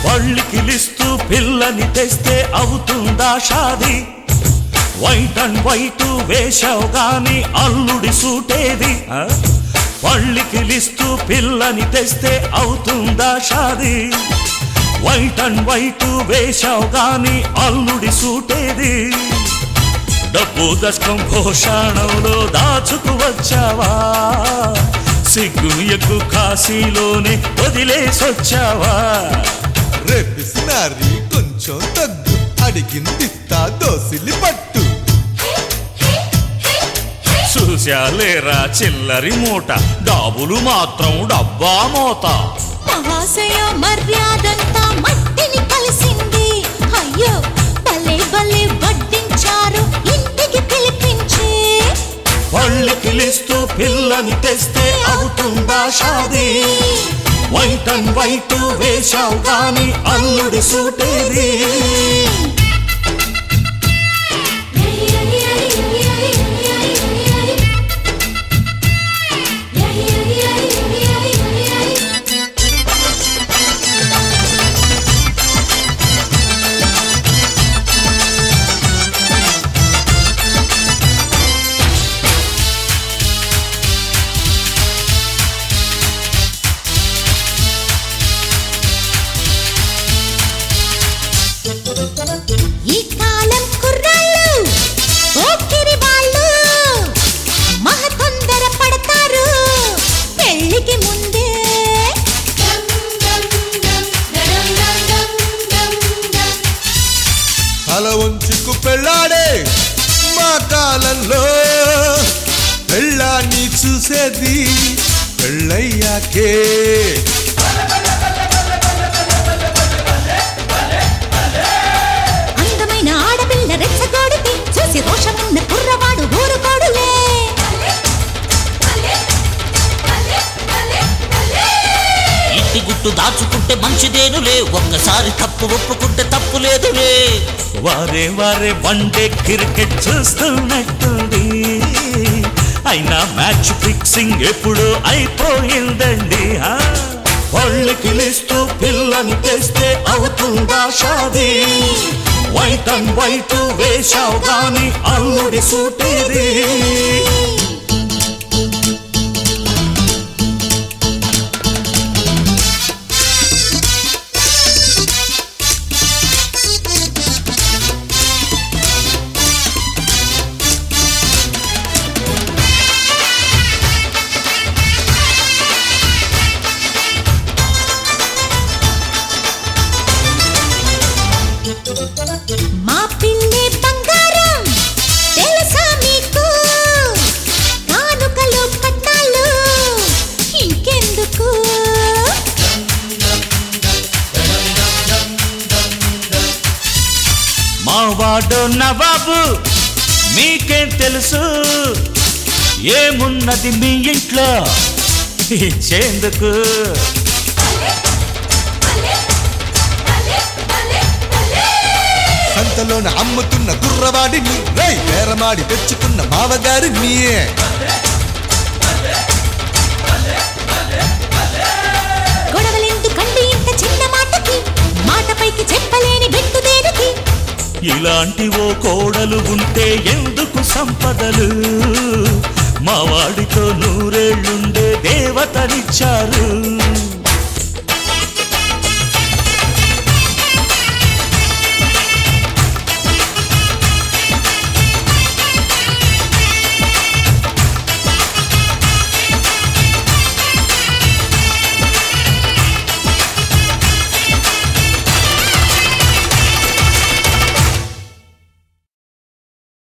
పళ్ళికిలిస్తూ పిల్లని తెస్తే అవుతుందా షాది వైట్ అండ్ వైట్ వేషావు గాని అల్లుడి సూటేది ఆ? పళ్ళికిలిస్తూ పిల్లని తెస్తే అవుతుందా షాది వైట్ అండ్ వైట్ వేషావు గాని అల్లుడి సూటేది డబ్బు దశకం భూషాణంలో దాచుకు వచ్చావా సిగ్గు ఎగ్గు కాశీలోనే వదిలేసొచ్చావా రేపిసినారి కొంచెం తగ్గు అడిగింది తా దోసిలి పట్టు చూశాలేరా చిల్లరి మూట డాబులు మాత్రం డబ్బా మోత మహాశయ మర్యాదంతా మట్టిని కలిసింది అయ్యో భలే భలే వడ్డించారు ఇంటికి పిలిపించి పళ్ళకిలిస్తూ పిల్లని తెస్తే అవుతుందా షాది వైట్ అండ్ వైట్ వేషావు గాని అల్లుడి సూటేది ఈ కాలం కుర్రాళ్ళు పోకిరి వాళ్ళు మహ తొందర పడతారు పెళ్లికి ముందే తల వంచుకు పెళ్ళాడే మా కాలంలో పెళ్ళాన్ని చూసేది పెళ్ళయ్యాకే అందమైన ఆడపిల్ల రెచ్చగొడితే చూసి రోషమున్న కుర్రవాడు ఊరుకోడులే ఇంటి గుట్టు దాచుకుంటే మంచిదేనులే ఒక్కసారి తప్పు ఒప్పుకుంటే తప్పు లేదులే వారే వారే వన్డే క్రికెట్ చూస్తున్నట్టుంది అయినా మ్యాచ్ ఫిక్సింగ్ ఎప్పుడు అయిపోయిందండి ఆ? పళ్ళకిలిస్తూ పిల్లని తెస్తే అవుతుందా షాది వైట్ అండ్ వైట్ వేషావు గాని అల్లుడి సూటేది మా పిల్లి బంగారం తెలుసా మీకు కానుకలు కట్నాలు ఇంకెందుకు మా వాడు నవాబు మీకేం తెలుసు ఏమున్నది మీ ఇంట్లో ఇచ్చేందుకు సంతలోన అమ్ముతున్న కుర్రవాడిని రై పేరమాడి తెచ్చుకున్న మావగారిని గొడవలెందుకండి ఇంత చిన్న మాటకి మాట పైకి చెప్పలేని బెట్టు దేనికి ఇలాంటి ఓ కోడలు ఉంటే ఎందుకు సంపదలు మా వాడితో నూరేళ్లుండే దేవతనిచ్చారు